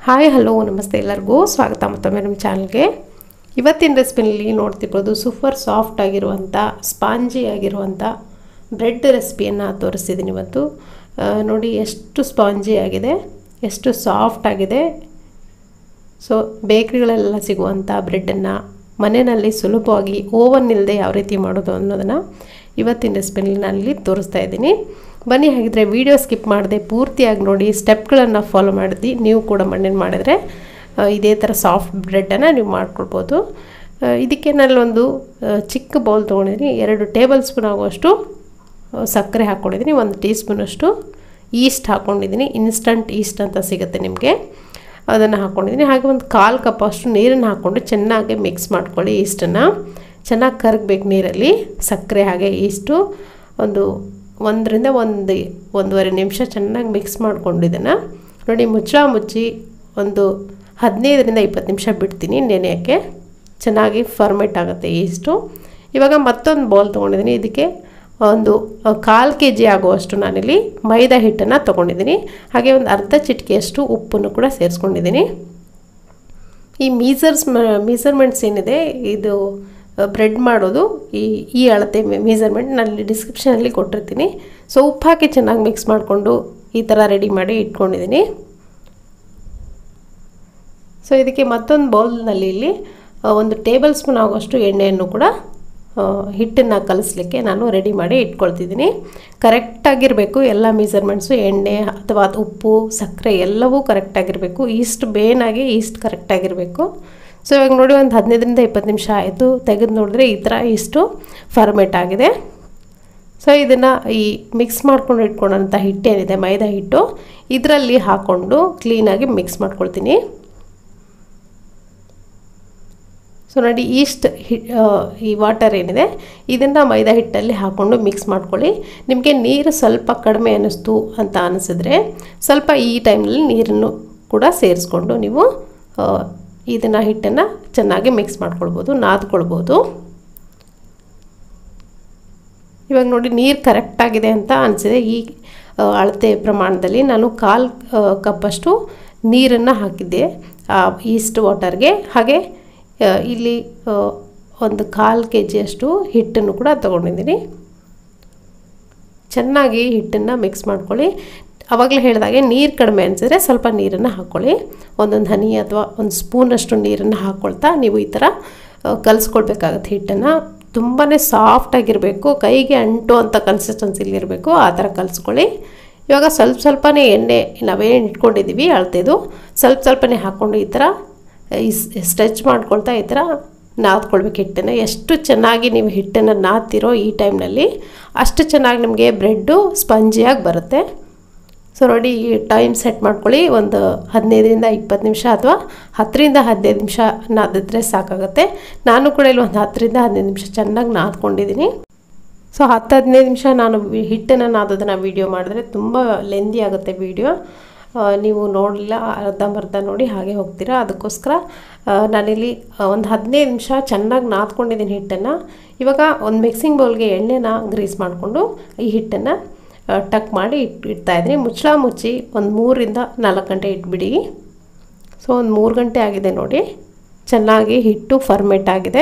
hi hello ನಮಸ್ತೆ ಎಲ್ಲರಿಗೂ ಸ್ವಾಗತ ಮತ್ತೊಮ್ಮೆ ನಮ್ಮ ಚಾನಲ್ಗೆ ಇವತ್ತಿನ ರೆಸಿಪಿನಲ್ಲಿ ನೋಡ್ತಿರ್ಬೋದು ಸೂಪರ್ ಸಾಫ್ಟ್ ಆಗಿರುವಂಥ ಸ್ಪಾಂಜಿ ಆಗಿರುವಂಥ ಬ್ರೆಡ್ ರೆಸಿಪಿಯನ್ನು ತೋರಿಸ್ತಿದ್ದೀನಿ ಇವತ್ತು ಆ, ನೋಡಿ ಎಷ್ಟು ಸ್ಪಾಂಜಿ ಆಗಿದೆ ಎಷ್ಟು ಸಾಫ್ಟ್ ಆಗಿದೆ ಸೊ ಬೇಕ್ರಿಗಳೆಲ್ಲ ಸಿಗುವಂಥ ಬ್ರೆಡ್ಡನ್ನು ಮನೆಯಲ್ಲಿ ಸುಲಭವಾಗಿ ಓವನ್ ಇಲ್ಲದೆ ಯಾವ ರೀತಿ ಮಾಡೋದು ಅನ್ನೋದನ್ನು ಇವತ್ತಿನ ರೆಸಿಪಿನಲ್ಲಿ ನಾನಿಲ್ಲಿ ತೋರಿಸ್ತಾ ಇದ್ದೀನಿ ಬನ್ನಿ ಹಾಗಿದ್ರೆ ವಿಡಿಯೋ ಸ್ಕಿಪ್ ಮಾಡದೆ ಪೂರ್ತಿಯಾಗಿ ನೋಡಿ ಸ್ಟೆಪ್ಗಳನ್ನು ಫಾಲೋ ಮಾಡಿದ್ದು ನೀವು ಕೂಡ ಮಣ್ಣನ್ನು ಮಾಡಿದ್ರೆ ಆ, ಇದೇ ಥರ ಸಾಫ್ಟ್ ಬ್ರೆಡ್ಡನ್ನು ನೀವು ಮಾಡ್ಕೊಳ್ಬೋದು ಆ, ಇದಕ್ಕೆ ನಾನೊಂದು ಆ, ಚಿಕ್ಕ ಬೌಲ್ ತೊಗೊಂಡಿದ್ದೀನಿ ಎರಡು ಟೇಬಲ್ ಸ್ಪೂನ್ ಆಗುವಷ್ಟು ಆ, ಸಕ್ಕರೆ ಹಾಕ್ಕೊಂಡಿದ್ದೀನಿ ಒಂದು ಟೀ ಸ್ಪೂನಷ್ಟು ಈಸ್ಟ್ ಹಾಕ್ಕೊಂಡಿದ್ದೀನಿ ಇನ್ಸ್ಟಂಟ್ ಈಸ್ಟ್ ಅಂತ ಸಿಗುತ್ತೆ ನಿಮಗೆ ಅದನ್ನು ಹಾಕ್ಕೊಂಡಿದ್ದೀನಿ ಹಾಗೆ ಒಂದು ಕಾಲು ಕಪ್ ಅಷ್ಟು ನೀರನ್ನು ಹಾಕ್ಕೊಂಡು ಚೆನ್ನಾಗಿ ಮಿಕ್ಸ್ ಮಾಡ್ಕೊಳ್ಳಿ ಈಸ್ಟನ್ನು ಚೆನ್ನಾಗಿ ಕರಗಬೇಕು ನೀರಲ್ಲಿ ಸಕ್ಕರೆ ಹಾಗೆ ಈಸ್ಟು ಒಂದು ಒಂದರಿಂದ ಒಂದು ಒಂದೂವರೆ ನಿಮಿಷ ಚೆನ್ನಾಗಿ ಮಿಕ್ಸ್ ಮಾಡ್ಕೊಂಡು ಇದನ್ನು ನೋಡಿ ಮುಚ್ಚಳ ಮುಚ್ಚಿ ಒಂದು ಹದಿನೈದರಿಂದ ಇಪ್ಪತ್ತು ನಿಮಿಷ ಬಿಡ್ತೀನಿ ನೆನೆಯೋಕ್ಕೆ ಚೆನ್ನಾಗಿ ಫರ್ಮೇಟ್ ಆಗುತ್ತೆ ಈಸ್ಟು ಇವಾಗ ಮತ್ತೊಂದು ಬೌಲ್ ತೊಗೊಂಡಿದ್ದೀನಿ ಇದಕ್ಕೆ ಒಂದು ಕಾಲು ಕೆ ಜಿ ಆಗುವಷ್ಟು ನಾನಿಲ್ಲಿ ಮೈದಾ ಹಿಟ್ಟನ್ನು ತೊಗೊಂಡಿದ್ದೀನಿ ಹಾಗೆ ಒಂದು ಅರ್ಧ ಚಿಟಿಕೆಯಷ್ಟು ಉಪ್ಪನ್ನು ಕೂಡ ಸೇರಿಸ್ಕೊಂಡಿದ್ದೀನಿ ಈ ಮೀಸರ್ಸ್ ಮೀಸರ್ಮೆಂಟ್ಸ್ ಏನಿದೆ ಇದು ಬ್ರೆಡ್ ಮಾಡೋದು ಈ ಈ ಅಳತೆ ಮೀಸರ್ಮೆಂಟ್ ನಾನು ಡಿಸ್ಕ್ರಿಪ್ಷನಲ್ಲಿ ಕೊಟ್ಟಿರ್ತೀನಿ ಸೊ ಉಪ್ಪು ಹಾಕಿ ಚೆನ್ನಾಗಿ ಮಿಕ್ಸ್ ಮಾಡಿಕೊಂಡು ಈ ಥರ ರೆಡಿ ಮಾಡಿ ಇಟ್ಕೊಂಡಿದ್ದೀನಿ ಸೊ ಇದಕ್ಕೆ ಮತ್ತೊಂದು ಬೌಲ್ನಲ್ಲಿ ಇಲ್ಲಿ ಆ, ಒಂದು ಟೇಬಲ್ ಸ್ಪೂನ್ ಆಗುವಷ್ಟು ಎಣ್ಣೆಯನ್ನು ಕೂಡ ಹಿಟ್ಟನ್ನು ಕಲಿಸ್ಲಿಕ್ಕೆ ನಾನು ರೆಡಿ ಮಾಡಿ ಇಟ್ಕೊಳ್ತಿದ್ದೀನಿ ಕರೆಕ್ಟಾಗಿರಬೇಕು ಎಲ್ಲ ಮೆಸರ್ಮೆಂಟ್ಸು ಎಣ್ಣೆ ಅಥವಾ ಅದು ಉಪ್ಪು ಸಕ್ಕರೆ ಎಲ್ಲವೂ ಕರೆಕ್ಟಾಗಿರಬೇಕು ಈಸ್ಟ್ ಬೇನಾಗಿ ಈಸ್ಟ್ ಕರೆಕ್ಟಾಗಿರಬೇಕು ಸೊ ಇವಾಗ ನೋಡಿ ಒಂದು ಹದಿನೈದರಿಂದ ಇಪ್ಪತ್ತು ನಿಮಿಷ ಆಯಿತು ತೆಗೆದು ನೋಡಿದ್ರೆ ಈ ಥರ ಇಷ್ಟು ಫರ್ಮೇಟ್ ಆಗಿದೆ ಸೊ ಇದನ್ನು ಈ ಮಿಕ್ಸ್ ಮಾಡ್ಕೊಂಡು ಇಟ್ಕೊಂಡಂಥ ಹಿಟ್ಟೇನಿದೆ ಮೈದಾ ಹಿಟ್ಟು ಇದರಲ್ಲಿ ಹಾಕ್ಕೊಂಡು ಕ್ಲೀನಾಗಿ ಮಿಕ್ಸ್ ಮಾಡ್ಕೊಳ್ತೀನಿ ಸೊ ನೋಡಿ ಈಸ್ಟ್ ಹಿ ಈ ವಾಟರ್ ಏನಿದೆ ಇದನ್ನು ಮೈದಾ ಹಿಟ್ಟಲ್ಲಿ ಹಾಕ್ಕೊಂಡು ಮಿಕ್ಸ್ ಮಾಡ್ಕೊಳ್ಳಿ ನಿಮಗೆ ನೀರು ಸ್ವಲ್ಪ ಕಡಿಮೆ ಅನ್ನಿಸ್ತು ಅಂತ ಅನಿಸಿದ್ರೆ ಸ್ವಲ್ಪ ಈ ಟೈಮ್ನಲ್ಲಿ ನೀರನ್ನು ಕೂಡ ಸೇರಿಸ್ಕೊಂಡು ನೀವು ಇದನ್ನು ಹಿಟ್ಟನ್ನು ಚೆನ್ನಾಗಿ ಮಿಕ್ಸ್ ಮಾಡ್ಕೊಳ್ಬೋದು ನಾದ್ಕೊಳ್ಬೋದು ಇವಾಗ ನೋಡಿ ನೀರು ಕರೆಕ್ಟಾಗಿದೆ ಅಂತ ಅನಿಸಿದೆ ಈ ಆ, ಅಳತೆ ಪ್ರಮಾಣದಲ್ಲಿ ನಾನು ಕಾಲು ಕಪ್ಪಷ್ಟು ನೀರನ್ನು ಹಾಕಿದ್ದೆ ಆ ಈಸ್ಟ್ ವಾಟರ್ಗೆ ಹಾಗೆ ಆ, ಇಲ್ಲಿ ಆ, ಒಂದು ಕಾಲು ಕೆ ಜಿಯಷ್ಟು ಹಿಟ್ಟನ್ನು ಕೂಡ ತೊಗೊಂಡಿದ್ದೀನಿ ಚೆನ್ನಾಗಿ ಹಿಟ್ಟನ್ನು ಮಿಕ್ಸ್ ಮಾಡ್ಕೊಳ್ಳಿ ಆವಾಗಲೇ ಹೇಳಿದಾಗೆ ನೀರು ಕಡಿಮೆ ಅನಿಸಿದ್ರೆ ಸ್ವಲ್ಪ ನೀರನ್ನು ಹಾಕ್ಕೊಳ್ಳಿ ಒಂದೊಂದು ಹನಿ ಅಥವಾ ಒಂದು ಸ್ಪೂನಷ್ಟು ನೀರನ್ನು ಹಾಕ್ಕೊಳ್ತಾ ನೀವು ಈ ಥರ ಆ, ಕಲಿಸ್ಕೊಳ್ಬೇಕಾಗತ್ತೆ ಹಿಟ್ಟನ್ನು ತುಂಬಾ ಸಾಫ್ಟಾಗಿರಬೇಕು ಕೈಗೆ ಅಂಟು ಅಂತ ಕನ್ಸಿಸ್ಟೆನ್ಸಿಲಿ ಇರಬೇಕು ಆ ಥರ ಕಲಿಸ್ಕೊಳ್ಳಿ ಇವಾಗ ಸ್ವಲ್ಪ ಸ್ವಲ್ಪನೇ ಎಣ್ಣೆ ನಾವೇನು ಇಟ್ಕೊಂಡಿದ್ದೀವಿ ಅಳ್ತೆದು ಸ್ವಲ್ಪ ಸ್ವಲ್ಪನೇ ಹಾಕ್ಕೊಂಡು ಈ ಥರ ಸ್ಟ್ರೆಚ್ ಮಾಡ್ಕೊಳ್ತಾ ಈ ಥರ ನಾದ್ಕೊಳ್ಬೇಕು ಹಿಟ್ಟನ್ನು ಎಷ್ಟು ಚೆನ್ನಾಗಿ ನೀವು ಹಿಟ್ಟನ್ನು ನಾದ್ತಿರೋ ಈ ಟೈಮ್ನಲ್ಲಿ ಅಷ್ಟು ಚೆನ್ನಾಗಿ ನಿಮಗೆ ಬ್ರೆಡ್ಡು ಸ್ಪಂಜಿಯಾಗಿ ಬರುತ್ತೆ ಸೊ ನೋಡಿ ಈ ಟೈಮ್ ಸೆಟ್ ಮಾಡ್ಕೊಳ್ಳಿ ಒಂದು ಹದಿನೈದರಿಂದ ಇಪ್ಪತ್ತು ನಿಮಿಷ ಅಥವಾ ಹತ್ತರಿಂದ ಹದಿನೈದು ನಿಮಿಷ ನಾದಿದ್ರೆ ಸಾಕಾಗುತ್ತೆ ನಾನು ಕೂಡ ಇಲ್ಲಿ ಒಂದು ಹತ್ತರಿಂದ ಹದಿನೈದು ನಿಮಿಷ ಚೆನ್ನಾಗಿ ನಾದ್ಕೊಂಡಿದ್ದೀನಿ ಸೊ ಹತ್ತು ಹದಿನೈದು ನಿಮಿಷ ನಾನು ವಿ- ಹಿಟ್ಟನ್ನು ನಾದೋದನ್ನು ವೀಡಿಯೋ ಮಾಡಿದ್ರೆ ತುಂಬ ಲೆಂದಿ ಆಗುತ್ತೆ ವೀಡಿಯೋ ನೀವು ನೋಡಲಿಲ್ಲ ಅರ್ಧಂಬರ್ಧ ನೋಡಿ ಹಾಗೆ ಹೋಗ್ತೀರಾ ಅದಕ್ಕೋಸ್ಕರ ಆ, ನಾನಿಲ್ಲಿ ಆ, ಒಂದು ಹದಿನೈದು ನಿಮಿಷ ಚೆನ್ನಾಗಿ ನಾದ್ಕೊಂಡಿದ್ದೀನಿ ಹಿಟ್ಟನ್ನು ಇವಾಗ ಒಂದು ಮಿಕ್ಸಿಂಗ್ ಬೌಲ್ಗೆ ಎಣ್ಣೆನ ಗ್ರೀಸ್ ಮಾಡಿಕೊಂಡು ಈ ಹಿಟ್ಟನ್ನು ಟಕ್ ಮಾಡಿ ಇಟ್ ಇಡ್ತಾಯಿದ್ದೀನಿ ಮುಚ್ಚಳ ಮುಚ್ಚಿ ಒಂದು ಮೂರರಿಂದ ನಾಲ್ಕು ಗಂಟೆ ಇಟ್ಬಿಡಿ ಸೊ ಒಂದು ಮೂರು ಗಂಟೆ ಆಗಿದೆ ನೋಡಿ ಚೆನ್ನಾಗಿ ಹಿಟ್ಟು ಫರ್ಮೆಟ್ ಆಗಿದೆ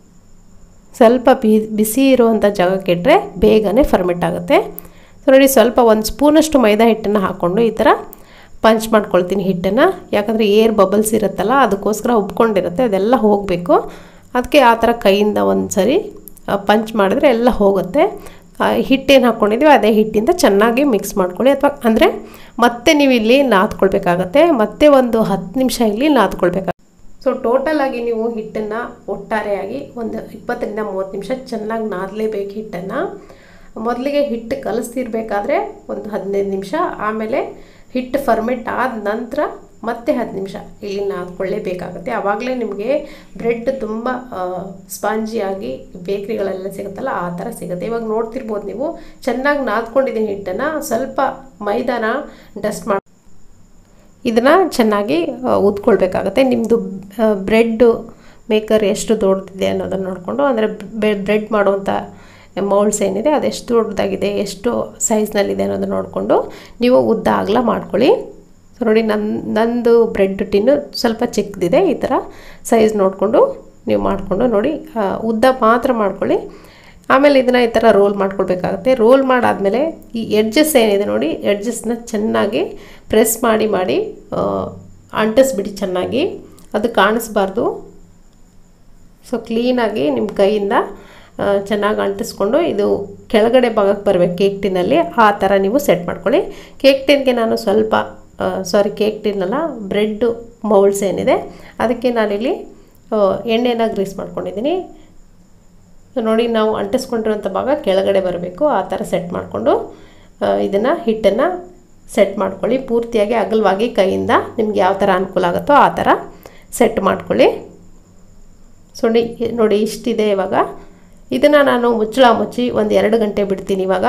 ಸ್ವಲ್ಪ ಬಿ ಬಿಸಿ ಇರುವಂಥ ಜಾಗಕ್ಕೆ ಇಟ್ಟರೆ ಬೇಗನೆ ಫರ್ಮೆಟ್ ಆಗುತ್ತೆ ಸೊ ನೋಡಿ ಸ್ವಲ್ಪ ಒಂದು ಸ್ಪೂನಷ್ಟು ಮೈದಾ ಹಿಟ್ಟನ್ನು ಹಾಕ್ಕೊಂಡು ಈ ಥರ ಪಂಚ್ ಮಾಡ್ಕೊಳ್ತೀನಿ ಹಿಟ್ಟನ್ನು ಯಾಕಂದರೆ ಏರ್ ಬಬಲ್ಸ್ ಇರುತ್ತಲ್ಲ ಅದಕ್ಕೋಸ್ಕರ ಉಬ್ಕೊಂಡಿರುತ್ತೆ ಅದೆಲ್ಲ ಹೋಗಬೇಕು ಅದಕ್ಕೆ ಆ ಥರ ಕೈಯಿಂದ ಒಂದು ಸರಿ ಪಂಚ್ ಮಾಡಿದ್ರೆ ಎಲ್ಲ ಹೋಗುತ್ತೆ ಆ, ಹಿಟ್ಟೇನು ಹಾಕ್ಕೊಂಡಿದ್ದೀವಿ ಅದೇ ಹಿಟ್ಟಿಂದ ಚೆನ್ನಾಗಿ ಮಿಕ್ಸ್ ಮಾಡ್ಕೊಳ್ಳಿ ಅಥವಾ ಅಂದರೆ ಮತ್ತೆ ನೀವು ಇಲ್ಲಿ ನಾದ್ಕೊಳ್ಬೇಕಾಗತ್ತೆ ಮತ್ತೆ ಒಂದು ಹತ್ತು ನಿಮಿಷ ಇಲ್ಲಿ ನಾದ್ಕೊಳ್ಬೇಕಾಗುತ್ತೆ ಸೊ ಟೋಟಲ್ ಆಗಿ ನೀವು ಹಿಟ್ಟನ್ನು ಒಟ್ಟಾರೆಯಾಗಿ ಒಂದು ಇಪ್ಪತ್ತರಿಂದ ಮೂವತ್ತು ನಿಮಿಷ ಚೆನ್ನಾಗಿ ನಾದಲೇಬೇಕು ಹಿಟ್ಟನ್ನು ಮೊದಲಿಗೆ ಹಿಟ್ಟು ಕಲಿಸ್ತಿರ್ಬೇಕಾದ್ರೆ ಒಂದು ಹದಿನೈದು ನಿಮಿಷ ಆಮೇಲೆ ಹಿಟ್ಟು ಫರ್ಮೆಟ್ ಆದ ನಂತರ ಮತ್ತೆ ಹತ್ತು ನಿಮಿಷ ಇಲ್ಲಿ ನಾದ್ಕೊಳ್ಳೇಬೇಕಾಗುತ್ತೆ ಆವಾಗಲೇ ನಿಮಗೆ ಬ್ರೆಡ್ ತುಂಬ ಸ್ಪಾಂಜಿಯಾಗಿ ಬೇಕ್ರಿಗಳೆಲ್ಲ ಸಿಗುತ್ತಲ್ಲ ಆ ಥರ ಸಿಗುತ್ತೆ ಇವಾಗ ನೋಡ್ತಿರ್ಬೋದು ನೀವು ಚೆನ್ನಾಗಿ ನಾದ್ಕೊಂಡಿದ್ದೀನಿ ಹಿಟ್ಟನ್ನು ಸ್ವಲ್ಪ ಮೈದಾನ ಡಸ್ಟ್ ಮಾಡಿ ಇದನ್ನು ಚೆನ್ನಾಗಿ ಆ, ಉದ್ಕೊಳ್ಬೇಕಾಗತ್ತೆ ನಿಮ್ಮದು ಬ್ರೆಡ್ ಮೇಕರ್ ಎಷ್ಟು ದೊಡ್ಡದಿದೆ ಅನ್ನೋದನ್ನು ನೋಡಿಕೊಂಡು ಅಂದರೆ ಬ್ರೆಡ್ ಮಾಡುವಂಥ ಮೌಲ್ಡ್ಸ್ ಏನಿದೆ ಅದೆಷ್ಟು ದೊಡ್ಡದಾಗಿದೆ ಎಷ್ಟು ಸೈಜ್ನಲ್ಲಿದೆ ಅನ್ನೋದನ್ನು ನೋಡಿಕೊಂಡು ನೀವು ಉದ್ದ ಅಗಲ ಮಾಡ್ಕೊಳ್ಳಿ ಸೊ ನೋಡಿ ನನ್ನ ನಂದು ಬ್ರೆಡ್ ಟಿನ್ನು ಸ್ವಲ್ಪ ಚಿಕ್ಕದಿದೆ ಈ ಥರ ಸೈಜ್ ನೋಡಿಕೊಂಡು ನೀವು ಮಾಡಿಕೊಂಡು ನೋಡಿ ಆ, ಉದ್ದ ಮಾತ್ರ ಮಾಡ್ಕೊಳ್ಳಿ ಆಮೇಲೆ ಇದನ್ನು ಈ ಥರ ರೋಲ್ ಮಾಡ್ಕೊಳ್ಬೇಕಾಗುತ್ತೆ ರೋಲ್ ಮಾಡಾದಮೇಲೆ ಈ ಎಡ್ಜಸ್ ಏನಿದೆ ನೋಡಿ ಎಡ್ಜಸ್ನ ಚೆನ್ನಾಗಿ ಪ್ರೆಸ್ ಮಾಡಿ ಮಾಡಿ ಆ, ಅಂಟಿಸ್ಬಿಡಿ ಚೆನ್ನಾಗಿ ಅದು ಕಾಣಿಸ್ಬಾರ್ದು ಸೊ ಕ್ಲೀನಾಗಿ ನಿಮ್ಮ ಕೈಯಿಂದ ಆ, ಚೆನ್ನಾಗಿ ಅಂಟಿಸ್ಕೊಂಡು ಇದು ಕೆಳಗಡೆ ಭಾಗಕ್ಕೆ ಬರಬೇಕು ಕೇಕ್ ಟಿನ್ನಲ್ಲಿ ಆ ಥರ ನೀವು ಸೆಟ್ ಮಾಡ್ಕೊಳ್ಳಿ ಕೇಕ್ ಟಿನ್ಗೆ ನಾನು ಸ್ವಲ್ಪ ಸಾರಿ ಕೇಕ್ ಟಿನ್ನಲ್ಲ ಬ್ರೆಡ್ ಮೌಲ್ಸ್ ಏನಿದೆ ಅದಕ್ಕೆ ನಾನಿಲ್ಲಿ ಆ, ಎಣ್ಣೆನ ಗ್ರೀಸ್ ಮಾಡ್ಕೊಂಡಿದ್ದೀನಿ ನೋಡಿ ನಾವು ಅಂಟಿಸ್ಕೊಂಡಿರೋಂಥ ಭಾಗ ಕೆಳಗಡೆ ಬರಬೇಕು ಆ ಥರ ಸೆಟ್ ಮಾಡಿಕೊಂಡು ಇದನ್ನು ಹಿಟ್ಟನ್ನು ಸೆಟ್ ಮಾಡ್ಕೊಳ್ಳಿ ಪೂರ್ತಿಯಾಗಿ ಅಗಲವಾಗಿ ಕೈಯಿಂದ ನಿಮ್ಗೆ ಯಾವ ಥರ ಅನುಕೂಲ ಆಗುತ್ತೋ ಆ ಥರ ಸೆಟ್ ಮಾಡ್ಕೊಳ್ಳಿ ಸೊ ನೋಡಿ ನೋಡಿ ಇಷ್ಟಿದೆ ಇವಾಗ ಇದನ್ನು ನಾನು ಮುಚ್ಚಳ ಮುಚ್ಚಿ ಒಂದು ಎರಡು ಗಂಟೆ ಬಿಡ್ತೀನಿ ಇವಾಗ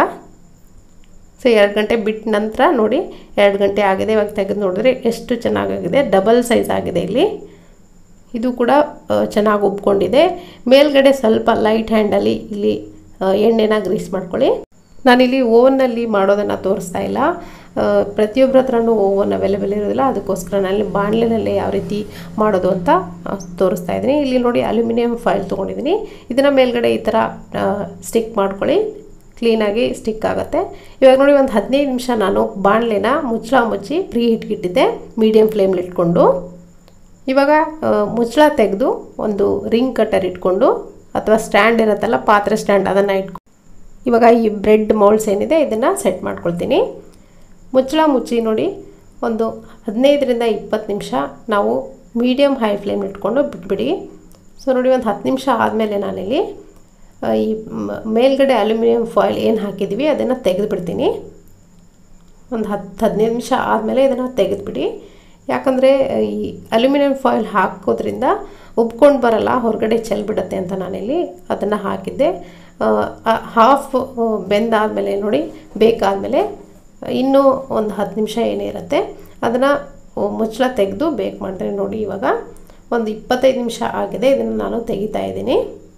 ಸೊ ಎರಡು ಗಂಟೆ ಬಿಟ್ಟ ನಂತರ ನೋಡಿ ಎರಡು ಗಂಟೆ ಆಗಿದೆ ಇವಾಗ ತೆಗೆದು ನೋಡಿದ್ರೆ ಎಷ್ಟು ಚೆನ್ನಾಗಾಗಿದೆ ಡಬಲ್ ಸೈಜ್ ಆಗಿದೆ ಇಲ್ಲಿ ಇದು ಕೂಡ ಆ, ಚೆನ್ನಾಗಿ ಉಬ್ಕೊಂಡಿದೆ ಮೇಲ್ಗಡೆ ಸ್ವಲ್ಪ ಲೈಟ್ ಹ್ಯಾಂಡಲ್ಲಿ ಇಲ್ಲಿ ಆ, ಎಣ್ಣೆನ ಗ್ರೀಸ್ ಮಾಡ್ಕೊಳ್ಳಿ ನಾನಿಲ್ಲಿ ಓವನ್ನಲ್ಲಿ ಮಾಡೋದನ್ನು ತೋರಿಸ್ತಾ ಇಲ್ಲ ಆ, ಪ್ರತಿಯೊಬ್ಬರ ಹತ್ರನೂ ಓವನ್ ಅವೈಲೇಬಲ್ ಇರೋದಿಲ್ಲ ಅದಕ್ಕೋಸ್ಕರ ನಾನು ಬಾಣಲೆನಲ್ಲೇ ಯಾವ ರೀತಿ ಮಾಡೋದು ಅಂತ ಆ, ತೋರಿಸ್ತಾ ಇದ್ದೀನಿ ಇಲ್ಲಿ ನೋಡಿ ಅಲ್ಯೂಮಿನಿಯಂ ಫೈಲ್ ತೊಗೊಂಡಿದ್ದೀನಿ ಇದನ್ನು ಮೇಲ್ಗಡೆ ಈ ಥರ ಸ್ಟಿಕ್ ಮಾಡ್ಕೊಳ್ಳಿ ಕ್ಲೀನಾಗಿ ಸ್ಟಿಕ್ ಆಗುತ್ತೆ ಇವಾಗ ನೋಡಿ ಒಂದು ಹದಿನೈದು ನಿಮಿಷ ನಾನು ಬಾಣಲೆನ ಮುಚ್ಚಳ ಮುಚ್ಚಿ ಪ್ರೀ ಹಿಟ್ಗಿಟ್ಟಿದ್ದೆ ಮೀಡಿಯಮ್ ಫ್ಲೇಮ್ಲಿ ಇಟ್ಕೊಂಡು ಇವಾಗ ಆ, ಮುಚ್ಚಳ ತೆಗೆದು ಒಂದು ರಿಂಗ್ ಕಟ್ಟರ್ ಇಟ್ಕೊಂಡು ಅಥವಾ ಸ್ಟ್ಯಾಂಡ್ ಇರುತ್ತಲ್ಲ ಪಾತ್ರೆ ಸ್ಟ್ಯಾಂಡ್ ಅದನ್ನು ಇಟ್ಕೊಂಡು ಇವಾಗ ಈ ಬ್ರೆಡ್ ಮೌಲ್ಡ್ಸ್ ಏನಿದೆ ಇದನ್ನು ಸೆಟ್ ಮಾಡ್ಕೊಳ್ತೀನಿ ಮುಚ್ಚಳ ಮುಚ್ಚಿ ನೋಡಿ ಒಂದು ಹದಿನೈದರಿಂದ ಇಪ್ಪತ್ತು ನಿಮಿಷ ನಾವು ಮೀಡಿಯಮ್ ಹೈ ಫ್ಲೇಮ್ ಇಟ್ಕೊಂಡು ಬಿಟ್ಬಿಡಿ ಸೊ ನೋಡಿ ಒಂದು ಹತ್ತು ನಿಮಿಷ ಆದಮೇಲೆ ನಾನಿಲ್ಲಿ ಆ, ಈ ಮ- ಮೇಲ್ಗಡೆ ಅಲ್ಯೂಮಿನಿಯಂ ಫಾಯಿಲ್ ಏನು ಹಾಕಿದ್ದೀವಿ ಅದನ್ನು ತೆಗೆದುಬಿಡ್ತೀನಿ ಒಂದು ಹತ್ತು ಹದಿನೈದು ನಿಮಿಷ ಆದಮೇಲೆ ಇದನ್ನು ತೆಗೆದುಬಿಡಿ ಯಾಕಂದರೆ ಈ ಅಲ್ಯೂಮಿನಿಯಂ ಫಾಯಿಲ್ ಹಾಕೋದ್ರಿಂದ ಉಬ್ಕೊಂಡು ಬರಲ್ಲ ಹೊರಗಡೆ ಚೆಲ್ಬಿಡುತ್ತೆ ಅಂತ ನಾನಿಲ್ಲಿ ಅದನ್ನು ಹಾಕಿದ್ದೆ ಹಾಫ್ ಬೆಂದಾದಮೇಲೆ ನೋಡಿ ಬೇಕಾದಮೇಲೆ ಇನ್ನೂ ಒಂದು ಹತ್ತು ನಿಮಿಷ ಏನಿರುತ್ತೆ ಅದನ್ನು ಮುಚ್ಚಳ ತೆಗೆದು ಬೇಕ್ ಮಾಡಿದ್ರೆ ನೋಡಿ ಇವಾಗ ಒಂದು ಇಪ್ಪತ್ತೈದು ನಿಮಿಷ ಆಗಿದೆ ಇದನ್ನು ನಾನು ತೆಗಿತಾ ಇದ್ದೀನಿ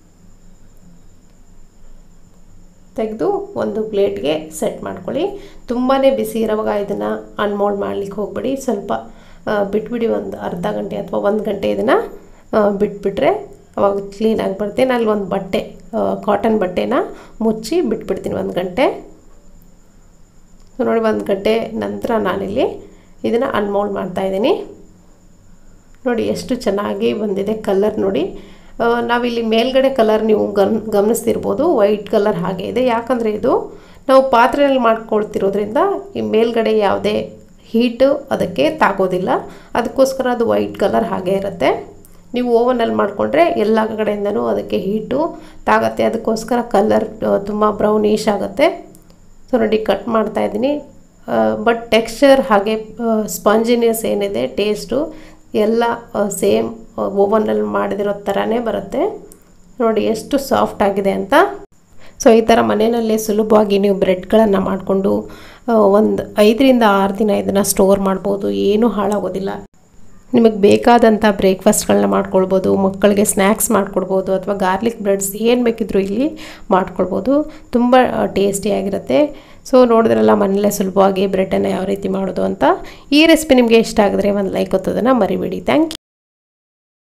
ತೆಗೆದು ಒಂದು ಪ್ಲೇಟ್ಗೆ ಸೆಟ್ ಮಾಡ್ಕೊಳ್ಳಿ ತುಂಬಾ ಬಿಸಿ ಇರೋವಾಗ ಇದನ್ನು ಅನ್ಮೋಲ್ಡ್ ಮಾಡ್ಲಿಕ್ಕೆ ಹೋಗ್ಬೇಡಿ ಸ್ವಲ್ಪ ಆ, ಬಿಟ್ಬಿಡಿ ಒಂದು ಅರ್ಧ ಗಂಟೆ ಅಥವಾ ಒಂದು ಗಂಟೆ ಇದನ್ನು ಬಿಟ್ಬಿಟ್ರೆ ಅವಾಗ ಕ್ಲೀನಾಗಿ ಬರುತ್ತೆ ನಾನು ಒಂದು ಬಟ್ಟೆ ಕಾಟನ್ ಬಟ್ಟೆನ ಮುಚ್ಚಿ ಬಿಟ್ಬಿಡ್ತೀನಿ ಒಂದು ಗಂಟೆ ಸೊ ನೋಡಿ ಒಂದು ಗಂಟೆ ನಂತರ ನಾನಿಲ್ಲಿ ಇದನ್ನು ಅನ್ಮೋಲ್ಡ್ ಮಾಡ್ತಾಯಿದ್ದೀನಿ ನೋಡಿ ಎಷ್ಟು ಚೆನ್ನಾಗಿ ಬಂದಿದೆ ಕಲರ್ ನೋಡಿ ಆ, ನಾವಿಲ್ಲಿ ಮೇಲ್ಗಡೆ ಕಲರ್ ನೀವು ಗಮ್ ಗಮನಿಸ್ತಿರ್ಬೋದು ವೈಟ್ ಕಲರ್ ಹಾಗೆ ಇದೆ ಯಾಕಂದರೆ ಇದು ನಾವು ಪಾತ್ರೆಯಲ್ಲಿ ಮಾಡ್ಕೊಳ್ತಿರೋದ್ರಿಂದ ಈ ಮೇಲ್ಗಡೆ ಯಾವುದೇ ಹೀಟು ಅದಕ್ಕೆ ತಾಗೋದಿಲ್ಲ ಅದಕ್ಕೋಸ್ಕರ ಅದು ವೈಟ್ ಕಲರ್ ಹಾಗೆ ಇರುತ್ತೆ ನೀವು ಓವನಲ್ಲಿ ಮಾಡಿಕೊಂಡ್ರೆ ಎಲ್ಲ ಕಡೆಯಿಂದನೂ ಅದಕ್ಕೆ ಹೀಟು ತಾಗತ್ತೆ ಅದಕ್ಕೋಸ್ಕರ ಕಲರ್ ತುಂಬ ಬ್ರೌನಿಶ್ ಆಗುತ್ತೆ ಸೊ ನೋಡಿ ಕಟ್ ಮಾಡ್ತಾ ಇದ್ದೀನಿ ಬಟ್ ಟೆಕ್ಸ್ಚರ್ ಹಾಗೆ ಸ್ಪಾಂಜಿನಿಯಸ್ ಏನಿದೆ ಟೇಸ್ಟು ಎಲ್ಲ ಸೇಮ್ ಓವನಲ್ಲಿ ಮಾಡಿದಿರೋ ಥರನೇ ಬರುತ್ತೆ ನೋಡಿ ಎಷ್ಟು ಸಾಫ್ಟ್ ಆಗಿದೆ ಅಂತ ಸೊ ಈ ಥರ ಮನೆಯಲ್ಲೇ ಸುಲಭವಾಗಿ ನೀವು ಬ್ರೆಡ್ಗಳನ್ನು ಮಾಡಿಕೊಂಡು ಒಂದು ಐದರಿಂದ ಆರು ದಿನ ಇದನ್ನು ಸ್ಟೋರ್ ಮಾಡ್ಬೋದು ಏನೂ ಹಾಳಾಗೋದಿಲ್ಲ ನಿಮಗೆ ಬೇಕಾದಂಥ ಬ್ರೇಕ್ಫಾಸ್ಟ್ಗಳನ್ನ ಮಾಡ್ಕೊಳ್ಬೋದು ಮಕ್ಕಳಿಗೆ ಸ್ನ್ಯಾಕ್ಸ್ ಮಾಡ್ಕೊಡ್ಬೋದು ಅಥವಾ ಗಾರ್ಲಿಕ್ ಬ್ರೆಡ್ಸ್ ಏನು ಬೇಕಿದ್ರೂ ಇಲ್ಲಿ ಮಾಡ್ಕೊಳ್ಬೋದು ತುಂಬ ಟೇಸ್ಟಿಯಾಗಿರುತ್ತೆ ಸೊ ನೋಡಿದ್ರಲ್ಲ ಮನೇಲೆ ಸುಲಭವಾಗಿ ಬ್ರೆಡನ್ನು ಯಾವ ರೀತಿ ಮಾಡೋದು ಅಂತ ಈ ರೆಸಿಪಿ ನಿಮಗೆ ಇಷ್ಟ ಆಗಿದ್ರೆ ಒಂದು ಲೈಕ್ ಒತ್ತೋದನ್ನು ಮರಿಬೇಡಿ ಥ್ಯಾಂಕ್ ಯು